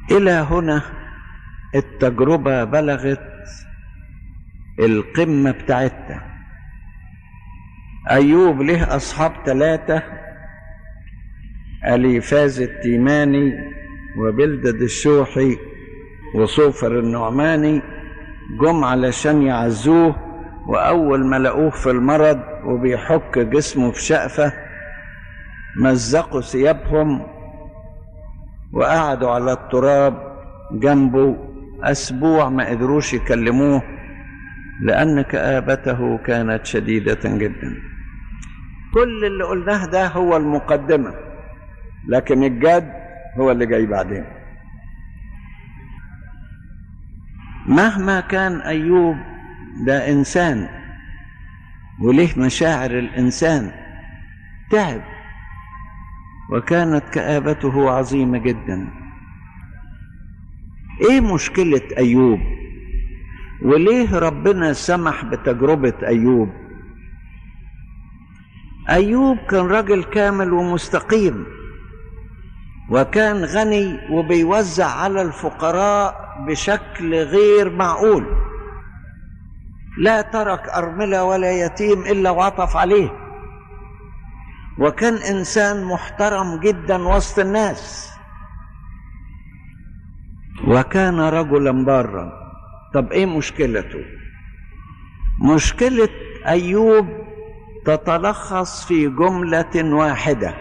الى هنا التجربه بلغت القمه بتاعتها ايوب له اصحاب ثلاثه اليفاز التيماني وبلدد الشوحي وصوفر النعماني جم علشان يعزوه واول ما لقوه في المرض وبيحك جسمه في شقفه مزقوا ثيابهم وقعدوا على التراب جنبه اسبوع ما قدروش يكلموه لان كابته كانت شديده جدا كل اللي قلناه ده هو المقدمه لكن الجد هو اللي جاي بعدين مهما كان ايوب ده انسان وليه مشاعر الانسان تعب وكانت كابته عظيمه جدا ايه مشكله ايوب وليه ربنا سمح بتجربه ايوب ايوب كان راجل كامل ومستقيم وكان غني وبيوزع على الفقراء بشكل غير معقول لا ترك ارمله ولا يتيم الا وعطف عليه وكان انسان محترم جدا وسط الناس وكان رجلا بارا طب ايه مشكلته مشكله ايوب تتلخص في جمله واحده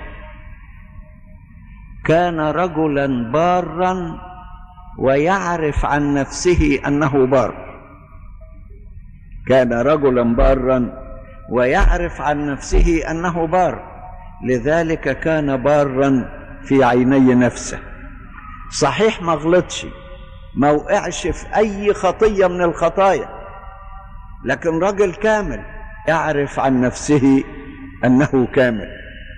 كان رجلا بارا ويعرف عن نفسه انه بار كان رجلا بارا ويعرف عن نفسه انه بار لذلك كان بارا في عيني نفسه صحيح ما غلطش ما وقعش في اي خطيه من الخطايا لكن رجل كامل يعرف عن نفسه انه كامل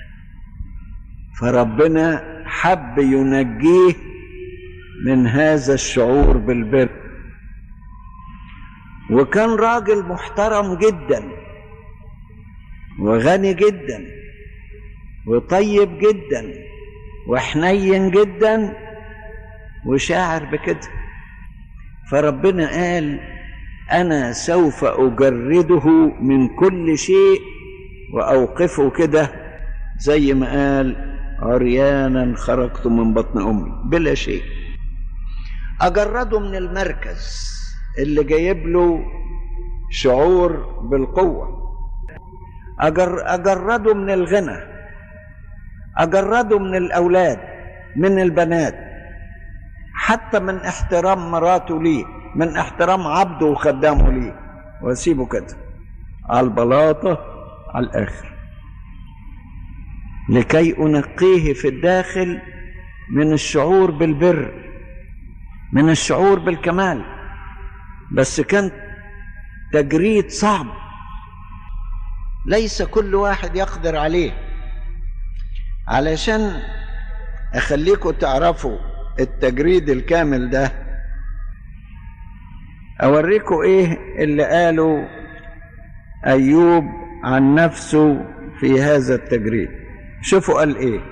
فربنا حب ينجيه من هذا الشعور بالبر وكان راجل محترم جدا وغني جدا وطيب جدا وحنين جدا وشاعر بكده فربنا قال انا سوف اجرده من كل شيء واوقفه كده زي ما قال عريانا خرجت من بطن امي بلا شيء اجرده من المركز اللي جايب له شعور بالقوه أجر أجرده من الغنى أجرده من الأولاد من البنات حتى من احترام مراته ليه من احترام عبده وخدامه ليه واسيبه كده على البلاطة على الآخر لكي أنقيه في الداخل من الشعور بالبر من الشعور بالكمال بس كان تجريد صعب ليس كل واحد يقدر عليه علشان اخليكم تعرفوا التجريد الكامل ده اوريكم ايه اللي قاله ايوب عن نفسه في هذا التجريد شوفوا قال ايه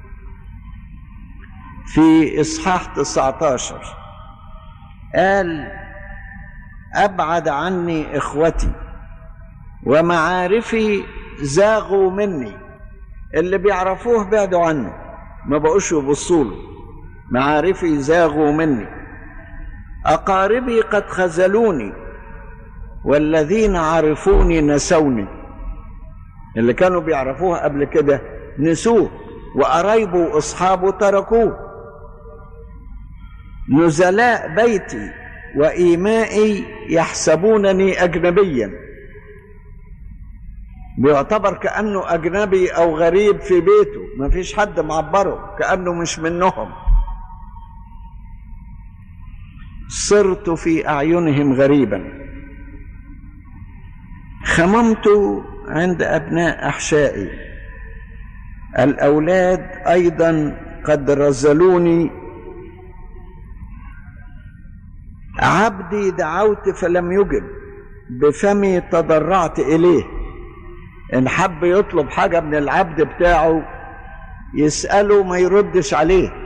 في اصحاح 19 قال ابعد عني اخوتي ومعارفي زاغوا مني اللي بيعرفوه بعدوا عنه ما بقوش يبصوا له معارفي زاغوا مني اقاربي قد خذلوني والذين عرفوني نسوني اللي كانوا بيعرفوه قبل كده نسوه وقرايبه واصحابه تركوه نزلاء بيتي وايمائي يحسبونني اجنبيا بيعتبر كانه اجنبي او غريب في بيته ما فيش حد معبره كانه مش منهم صرت في اعينهم غريبا خممت عند ابناء احشائي الاولاد ايضا قد رزلوني عبدي دعوت فلم يجب بفمي تضرعت اليه ان حب يطلب حاجه من العبد بتاعه يساله ما يردش عليه